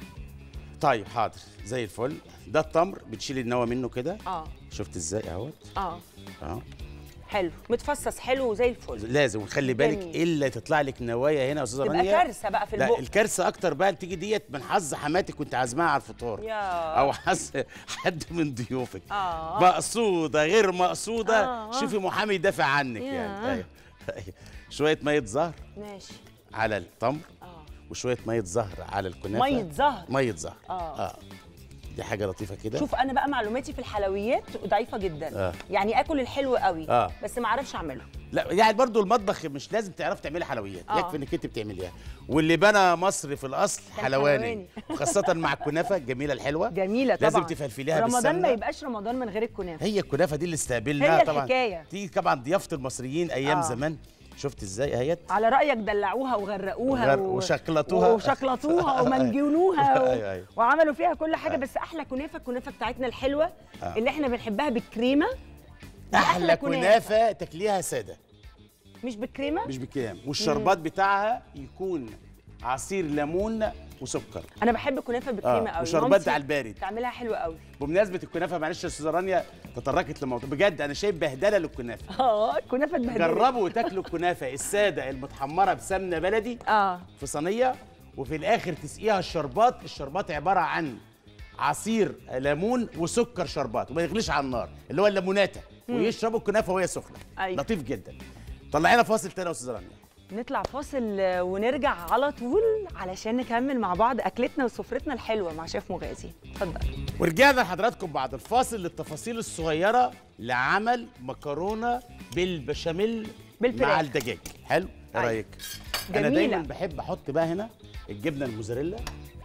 طيب حاضر زي الفل ده التمر بتشيل النوى منه كده اه شفت ازاي اهوت اه اهو حلو متفصص حلو زي الفل لازم وخلي بالك جميل. الا تطلع لك نوايا هنا يا استاذه تبقى رانيا كارثه بقى في لا البق الكارثه اكتر بقى تيجي ديت من حظ حماتك وانت عازماها على الفطار يا او حظ حد من ضيوفك آه. مقصوده غير مقصوده آه. شوفي محامي يدافع عنك يا. يعني أيوة. أيوة. شويه ميه زهر ماشي على التمر اه وشويه ميه زهر على الكنافه ميه زهر ميه زهر آه. اه دي حاجه لطيفه كده شوف انا بقى معلوماتي في الحلويات ضعيفه جدا آه. يعني اكل الحلو قوي آه. بس ما اعرفش اعمله لا يعني برضو المطبخ مش لازم تعرفي تعملي حلويات آه. يكفي انك انت بتعمليها واللي بنى مصر في الاصل كان حلواني حلواني. وخاصه مع الكنافه الجميله الحلوه جميله طبعا لازم تفلفليها رمضان ما بالسمنة. يبقاش رمضان من غير الكنافه هي الكنافه دي اللي استقبلناها هي طبعا الحكاية. تيجي طبعا ضيافه المصريين ايام آه. زمان شفت ازاي اهيت على رايك دلعوها وغرقوها وغر- وشكلطوها. وشكلطوها ومنجنوها و... أيوة، أيوة. وعملوا فيها كل حاجه بس احلى كنافه الكنافه بتاعتنا الحلوه آه. اللي احنا بنحبها بالكريمه دي احلى كنافه تاكليها ساده مش بالكريمه مش بالكلام والشربات بتاعها يكون عصير ليمون وسكر انا بحب الكنافه بالكريمه آه، قوي وشربات مامتي على البارد. تعملها حلوه قوي بمناسبه الكنافه معلش يا استاذه رانيا تطرقت لموضوع بجد انا شايف بهدله للكنافه اه الكنافه اتبهدلت جربوا تاكلوا الكنافه الساده المتحمره بسمنه بلدي اه في صينيه وفي الاخر تسقيها الشربات الشربات عباره عن عصير ليمون وسكر شربات وما يغليش على النار اللي هو الليموناتا ويشربوا الكنافه وهي سخنه أيوة. لطيف جدا طلعينا فاصل تاني يا استاذه رانيا نطلع فاصل آه، ونرجع على طول علشان نكمل مع بعض اكلتنا وسفرتنا الحلوه مع شيف مغازي اتفضل ورجعنا لحضراتكم بعد الفاصل للتفاصيل الصغيره لعمل مكرونه بالبشاميل بالفراخ. مع الدجاج حلو ايه أيوة. رايك انا جميلة. دايما بحب احط بقى هنا الجبنه الموزاريلا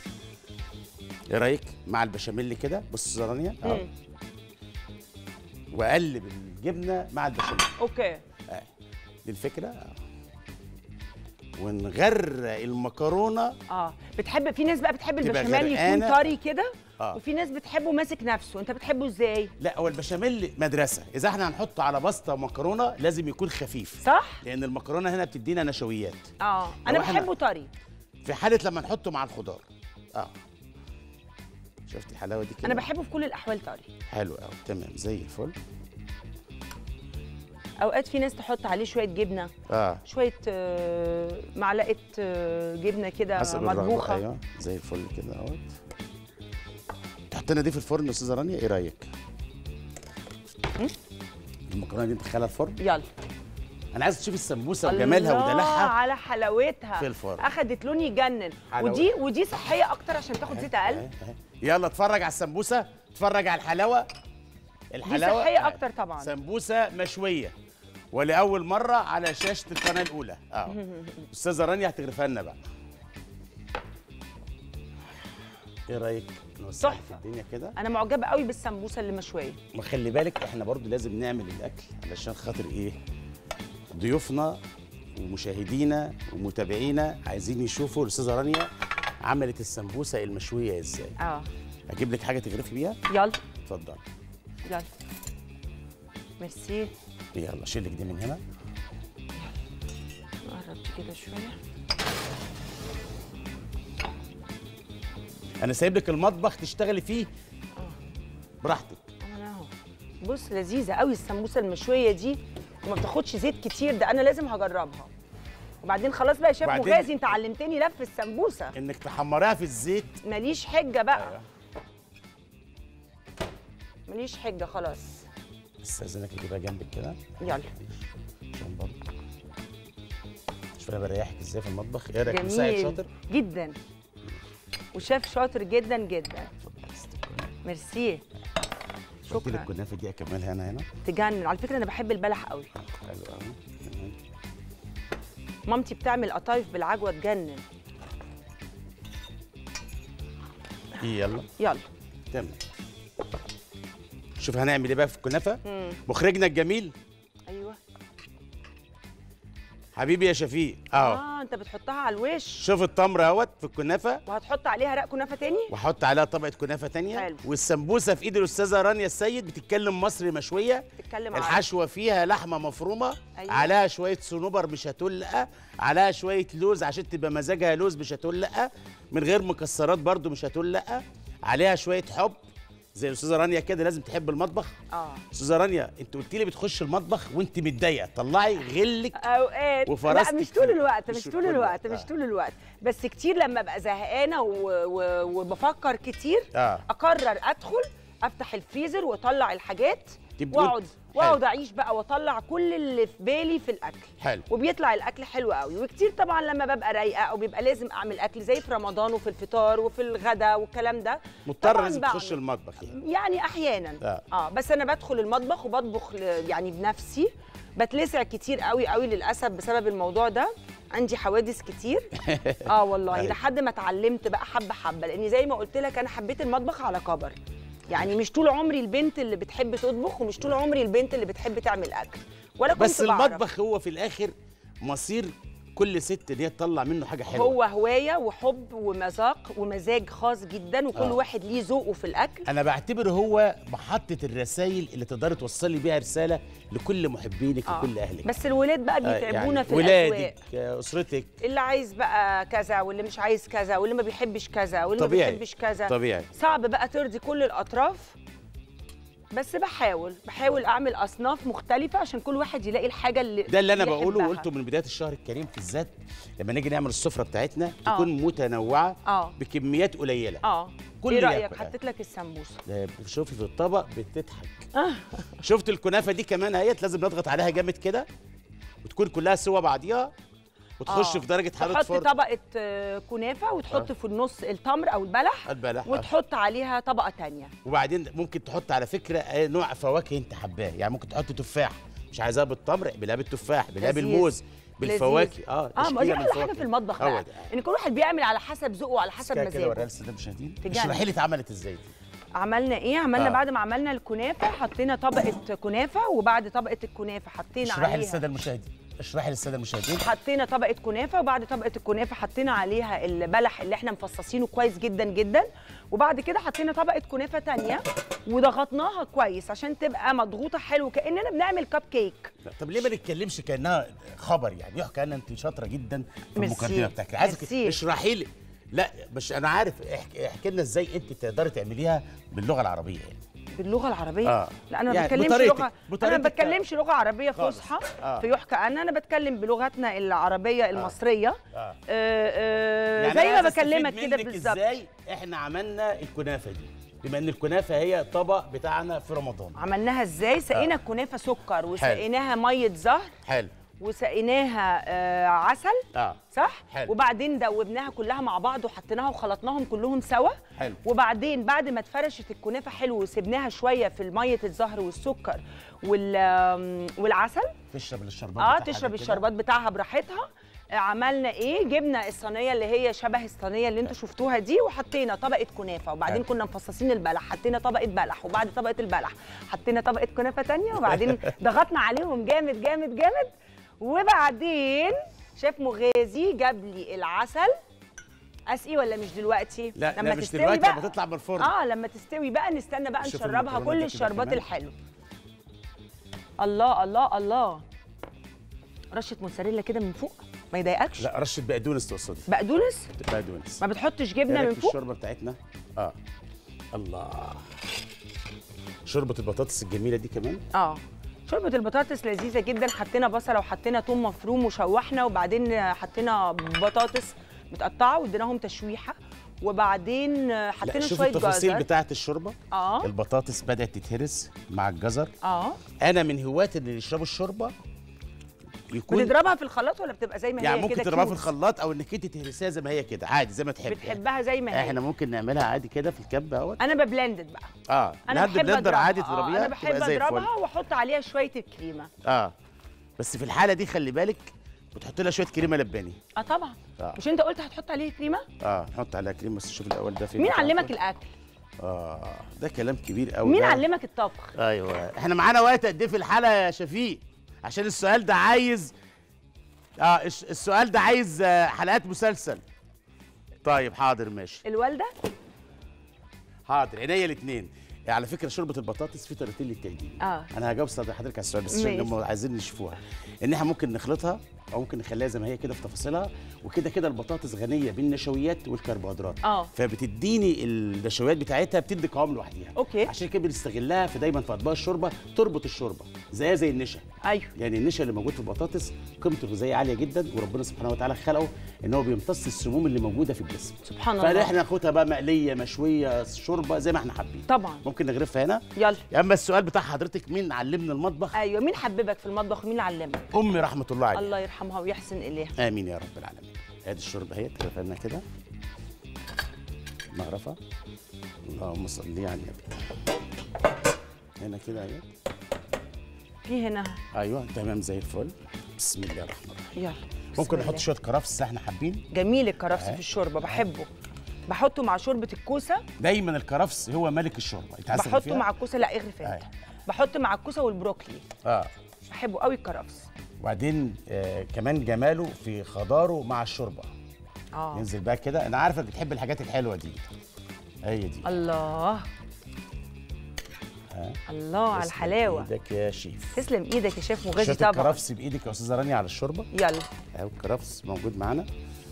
ايه رايك مع البشاميل كده بص يا رانيا اهو مم. واقلب الجبنه مع البشاميل اوكي آه. دي الفكره آه. ونغرق المكرونه اه بتحب في ناس بقى بتحب تبقى البشاميل يكون غرقانة. طري كده آه. وفي ناس بتحبه ماسك نفسه انت بتحبه ازاي لا هو البشاميل مدرسه اذا احنا هنحطه على باستا ومكرونه لازم يكون خفيف صح لان المكرونه هنا بتدينا نشويات اه انا هو إحنا- بحبه طري في حاله لما نحطه مع الخضار اه شفت الحلاوه دي كده انا بحبه في كل الاحوال طري حلو قوي تمام زي الفل اوقات في ناس تحط عليه شويه جبنه اه شويه آه، معلقه آه، جبنه كده حسب الرغبه مطبوخه ايوه زي الفل كده اهوت تحطنا دي في الفرن يا استاذه رانيا ايه رايك المكرونه دي ندخلها الفرن يلا انا عايز تشوف السمبوسه وجمالها الله ودلعها على حلاوتها في الفرن. اخدت لون يجنن حلاوة. ودي ودي صحيه اكتر عشان تاخد زيت اقل أهي، أهي. يلا اتفرج على السمبوسه اتفرج على الحلاوه الحلاوه صحية أهي. أكتر طبعاً. سمبوسه مشويه ولاول مره على شاشه القناه الاولى اه استاذه رانيا هتغرفها لنا بقى ايه رايك نوسع في تحفة. الدنيا كده انا معجبه قوي بالسمبوسه اللي مشويه وخلي بالك احنا برضو لازم نعمل الاكل علشان خاطر ايه ضيوفنا ومشاهدينا ومتابعينا عايزين يشوفوا الاستاذه رانيا عملت السمبوسه المشويه ازاي اه اجيب لك حاجه تغرفي بيها يلا اتفضل يلا ميرسي يلا شيل لك دي من هنا نقرب دي كده شويه انا سايب لك المطبخ تشتغلي فيه براحتك انا اهو بص لذيذه قوي السمبوسه المشويه دي وما بتاخدش زيت كتير ده انا لازم هجربها وبعدين خلاص بقى يا شيف وبعدين- مغازي انت علمتني لف السمبوسه انك تحمريها في الزيت ماليش حجه بقى أيوة. ماليش حجه خلاص استاذنك اجيبها جنبك كده يلا عشان برضه شوف انا بريحك ازاي في المطبخ ايه رايك مساعد جميل شاطر جدا وشاف شاطر جدا جدا ميرسي قلت لك شكرا الكنافه دي اكملها انا هنا تجنن على فكره انا بحب البلح قوي حلو قوي تمام. مامتي بتعمل قطايف بالعجوه تجنن ايه يلا يلا تمام شوف هنعمل ايه بقى في الكنافه مم. مخرجنا الجميل ايوه حبيبي يا شفيق اهو اه انت بتحطها على الوش شوف التمر اهوت في الكنافه وهتحط عليها رق كنافه تاني واحط عليها طبقه كنافه تانية حلو. والسمبوسه في ايد الاستاذه رانيا السيد بتتكلم مصري مشويه تتكلم على الحشوه فيها لحمه مفرومه أيوة. عليها شويه صنوبر مش هتلقى عليها شويه لوز عشان تبقى مزاجها لوز مش هتلقى من غير مكسرات برضو مش هتلقى عليها شويه حب زي الاستاذه رانيا كده لازم تحب المطبخ اه استاذه رانيا انت قلت لي بتخش المطبخ وانت متضايقه طلعي غلك اوقات وفرستك لا مش طول فيه. الوقت مش مش طول طول الوقت الوقت. مش آه. طول الوقت بس كتير لما ابقى زهقانه و... و... وبفكر كتير اه اقرر ادخل افتح الفريزر واطلع الحاجات تبقى واقعد حلو. واقعد اعيش بقى واطلع كل اللي في بالي في الاكل حلو وبيطلع الاكل حلو قوي وكتير طبعا لما ببقى رايقه او بيبقى لازم اعمل اكل زي في رمضان وفي الفطار وفي الغدا والكلام ده مضطر طبعاً لازم بعمل. تخش المطبخ يعني يعني احيانا آه. اه بس انا بدخل المطبخ وبطبخ ل- يعني بنفسي بتلسع كتير قوي قوي للاسف بسبب الموضوع ده عندي حوادث كتير اه والله أيوة. لحد ما اتعلمت بقى حبه حبه لاني زي ما قلت لك انا حبيت المطبخ على كبر يعني مش طول عمري البنت اللي بتحب تطبخ ومش طول عمري البنت اللي بتحب تعمل اكل ولا كنت بس بعرف. المطبخ هو في الاخر مصير كل ست ان هي تطلع منه حاجه حلوه هو هوايه وحب ومذاق ومزاج خاص جدا وكل آه. واحد ليه ذوقه في الاكل انا بعتبر هو محطه الرسائل اللي تقدري توصلي بيها رساله لكل محبينك آه. وكل اهلك بس الولاد بقى آه، بيتعبونا في الاسواق ولادك آه، اسرتك اللي عايز بقى كذا واللي مش عايز كذا واللي ما بيحبش كذا واللي طبيعي. ما بيحبش كذا طبيعي صعب بقى ترضي كل الاطراف بس بحاول بحاول اعمل اصناف مختلفه عشان كل واحد يلاقي الحاجه اللي ده اللي انا اللي بقوله يحبها. وقلته من بدايه الشهر الكريم بالذات لما نيجي نعمل السفره بتاعتنا آه. تكون متنوعه اه بكميات قليله اه كل ايه اللي رايك ياكل. حطيت لك السمبوسه ده شوفي في الطبق بتضحك آه. شفت الكنافه دي كمان اهيت لازم نضغط عليها جامد كده وتكون كلها سوا بعضيها وتخش آه. في درجه حراره تحط فرن طبقه آه، كنافه وتحط آه. في النص التمر او البلح البلح آه. وتحط عليها طبقه تانية وبعدين ممكن تحط على فكره أي نوع فواكه انت حباه يعني ممكن تحط تفاح مش عايزاها بالتمر اقبلها بالتفاح اقبلها لذيذ. بالموز بالفواكه لذيذ. اه اه ما دي تشكيلة من احلى حاجه الفواكه. في المطبخ هو بقى ده. ان كل واحد بيعمل على حسب ذوقه وعلى حسب كده كده وريها مزاجه للساده المشاهدين تجنن. اشرحي لي اتعملت ازاي دي عملنا ايه عملنا آه. بعد ما عملنا الكنافه حطينا طبقه كنافه وبعد طبقه الكنافه حطينا اشرحي عليها للساده المشاهدين اشرحي للساده المشاهدين حطينا طبقه كنافه وبعد طبقه الكنافه حطينا عليها البلح اللي احنا مفصصينه كويس جدا جدا وبعد كده حطينا طبقه كنافه تانية وضغطناها كويس عشان تبقى مضغوطه حلو كاننا بنعمل كب كيك لا، طب ليه ما نتكلمش كانها خبر يعني يحكى ان انت شاطره جدا في ميرسي. المقدمه بتاعتك عايزك ميرسي. اشرحي لي لا مش انا عارف احكي, احكي لنا ازاي انت تقدري تعمليها باللغه العربيه يعني باللغه العربيه آه. لا انا ما يعني بتكلمش بطريقتك- لغه انا بطريقتك ما بتكلمش لغه عربيه خالص. فصحى آه. في يحكى انا انا بتكلم بلغتنا العربيه المصريه آه. آه. آه يعني زي أنا ما عايز أستفيد بكلمك كده منك بالظبط ازاي احنا عملنا الكنافه دي بما ان الكنافه هي طبق بتاعنا في رمضان عملناها ازاي سقينا الكنافه سكر وسقيناها ميه زهر حلو وسقيناها آه عسل اه صح حلو. وبعدين دوبناها كلها مع بعض وحطيناها وخلطناهم كلهم سوا حلو. وبعدين بعد ما اتفرشت الكنافه حلو وسبناها شويه في ميه الزهر والسكر وال آم، والعسل تشرب الشربات اه بتاعها تشرب كده. الشربات بتاعها براحتها عملنا ايه جبنا الصينيه اللي هي شبه الصينيه اللي انتوا شفتوها دي وحطينا طبقه كنافه وبعدين حلو. كنا مفصصين البلح حطينا طبقه بلح وبعد طبقه البلح حطينا طبقه كنافه تانية وبعدين ضغطنا عليهم جامد جامد جامد وبعدين شيف مغازي جاب لي العسل اسقي ولا مش دلوقتي لا لما لا مش تستوي دلوقتي بقى لما تطلع من الفرن اه لما تستوي بقى نستنى بقى شوف نشربها المكرونة كل ده كده الشربات كمان. الحلو الله الله الله رشه موتزاريلا كده من فوق ما يضايقكش لا رشه بقدونس تقصدي بقدونس بقدونس ما بتحطش جبنه إيه من رأيك في فوق الشوربه بتاعتنا اه الله شوربه البطاطس الجميله دي كمان اه شوربه البطاطس لذيذه جدا حطينا بصله وحطينا توم مفروم وشوحنا وبعدين حطينا بطاطس متقطعه واديناهم تشويحه وبعدين لا حطينا شوف شويه التفاصيل جزر بتاعه الشوربه اه البطاطس بدات تتهرس مع الجزر اه انا من هواة اللي يشربوا الشوربه يكون بتضربها في الخلاط ولا بتبقى زي ما يعني هي ممكن كده تضربها في كيوبس؟ الخلاط او انك انت تهرسيها زي ما هي كده عادي زي ما تحب بتحبها زي ما هي احنا ممكن نعملها عادي كده في الكبه اهوت انا ببلندد بقى اه انا نهد بحب بلندر اضربها عادي آه تضربيها انا بحب تبقى زي الفل. اضربها واحط عليها شويه الكريمه اه بس في الحاله دي خلي بالك بتحط لها شويه كريمه لباني اه طبعا آه. مش انت قلت هتحط عليه كريمه اه نحط عليها كريمه بس شوف الاول ده فين مين بتاعته. علمك الاكل اه ده كلام كبير قوي مين ده. علمك الطبخ ايوه احنا معانا وقت قد ايه في الحلقه يا شفيق عشان السؤال ده عايز اه الش- السؤال ده عايز آه، حلقات مسلسل طيب حاضر ماشي الوالده حاضر عينيا الاثنين على فكره شوربه البطاطس في طريقتين للتقديم اه انا هجاوب حضرتك على السؤال بس عشان ماشي. هم عايزين نشوفوها ان احنا ممكن نخلطها او ممكن نخليها زي ما هي كده في تفاصيلها وكده كده البطاطس غنيه بالنشويات والكربوهيدرات اه فبتديني النشويات بتاعتها بتدي قوام لوحديها اوكي عشان كده بنستغلها في دايما في اطباق الشوربه تربط الشوربه زيها زي النشا ايوه يعني النشا اللي موجود في البطاطس قيمته الغذائيه عاليه جدا وربنا سبحانه وتعالى خلقه ان هو بيمتص السموم اللي موجوده في الجسم سبحان الله فاحنا ناخدها بقى مقليه مشويه شوربه زي ما احنا حابين طبعا ممكن نغرفها هنا يلا اما السؤال بتاع حضرتك مين علمنا المطبخ ايوه مين حببك في المطبخ ومين علمك امي رحمه الله عليها الله يرحمها ويحسن اليها امين يا رب العالمين ادي الشوربه اهي تغرفها كده مغرفه اللهم صل على النبي هنا كده اهي في هنا ايوه تمام زي الفل بسم الله الرحمن الرحيم يلا ممكن بسم نحط الله. شويه كرفس احنا حابين جميل الكرفس آه. في الشوربه بحبه بحطه مع شوربه الكوسه دايما الكرفس هو ملك الشوربه انت عايز بحطه تغرفيها؟ مع الكوسه لا اغرف انت أيوة. بحط مع الكوسه والبروكلي اه بحبه قوي الكرفس وبعدين آه كمان جماله في خضاره مع الشوربه اه ينزل بقى كده انا عارفك بتحب الحاجات الحلوه دي هي دي الله ها؟ الله على تسلم الحلاوه ايدك يا شيف تسلم ايدك يا شيف مغازي شويه طبعا الكرفس بايدك يا استاذه رانيا على الشوربه يلا اهو الكرفس موجود معانا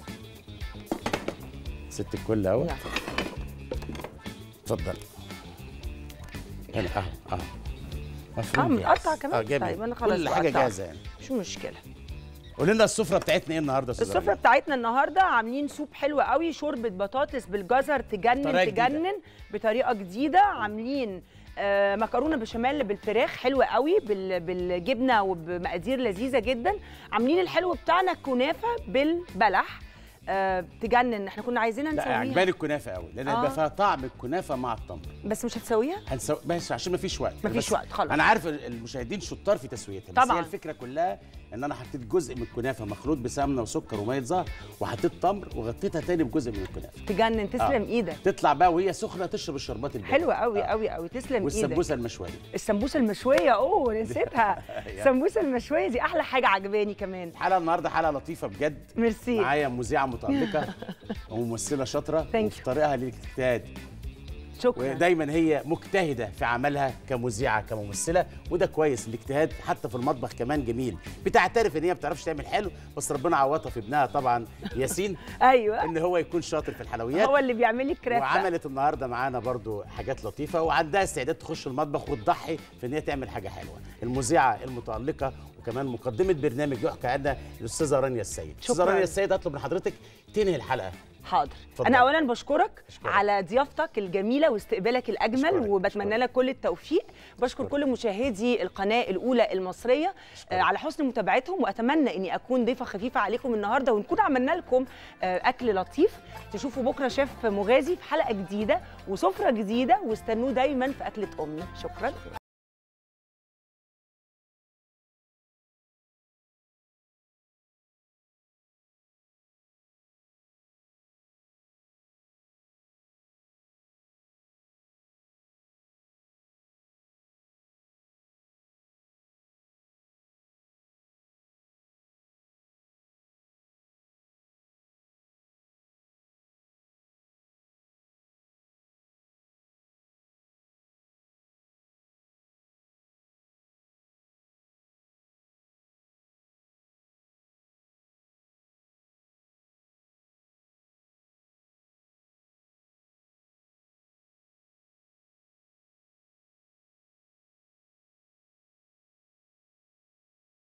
ست الكل اهو يلا اتفضل هنا اهو اهو اه مفروم متقطع جاهز. كمان اه جميل طيب انا خلاص كل حاجه بقطعه. جاهزه يعني مش مشكله قول لنا السفره بتاعتنا ايه النهارده يا استاذه السفره رانيا؟ بتاعتنا النهارده عاملين سوب حلو قوي شوربه بطاطس بالجزر تجنن طريقة جديدة. تجنن بطريقه جديده عاملين آه مكرونه بشاميل بالفراخ حلوه قوي بال- بالجبنه وبمقادير لذيذه جدا عاملين الحلو بتاعنا كنافه بالبلح آه تجنن احنا كنا عايزينها لا نسويها عجباني الكنافه قوي لان هيبقى آه. فيها طعم الكنافه مع التمر بس مش هتسويها هنسو... بس عشان ما فيش وقت مفيش بس وقت، خلاص. انا عارف المشاهدين شطار في تسويتها بس طبعاً. هي الفكره كلها ان انا حطيت جزء من الكنافه مخلوط بسمنه وسكر وميه زهر وحطيت تمر وغطيتها تاني بجزء من الكنافه تجنن تسلم آه. ايدك تطلع بقى وهي سخنه تشرب الشربات البارده حلوه قوي آه. قوي قوي تسلم ايدك والسمبوسه المشويه السمبوسه المشويه اوه نسيتها السمبوسه المشويه دي احلى حاجه عجباني كمان حلقه النهارده حلقه لطيفه بجد ميرسي معايا مذيعه متالقه وممثله شاطره Thank وفي طريقها للاجتهاد شكرا ودايما هي مجتهده في عملها كمذيعه كممثله وده كويس الاجتهاد حتى في المطبخ كمان جميل بتعترف ان هي ما بتعرفش تعمل حلو بس ربنا عوضها في ابنها طبعا ياسين ايوه ان هو يكون شاطر في الحلويات هو اللي بيعمل لي كرافه وعملت النهارده معانا برضو حاجات لطيفه وعندها استعداد تخش المطبخ وتضحي في ان هي تعمل حاجه حلوه المذيعه المتالقه وكمان مقدمه برنامج يحكى عنها الاستاذه رانيا السيد استاذه شكراً. رانيا السيد اطلب من حضرتك تنهي الحلقه حاضر اتفضل. انا اولا بشكرك أشكرك. على ضيافتك الجميله واستقبالك الاجمل أشكرك. وبتمنى أشكرك. لك كل التوفيق بشكر كل مشاهدي القناه الاولى المصريه آه على حسن متابعتهم واتمنى اني اكون ضيفه خفيفه عليكم النهارده ونكون عملنا لكم آه اكل لطيف تشوفوا بكره شيف مغازي في حلقه جديده وسفره جديده واستنوه دايما في اكله امي شكرا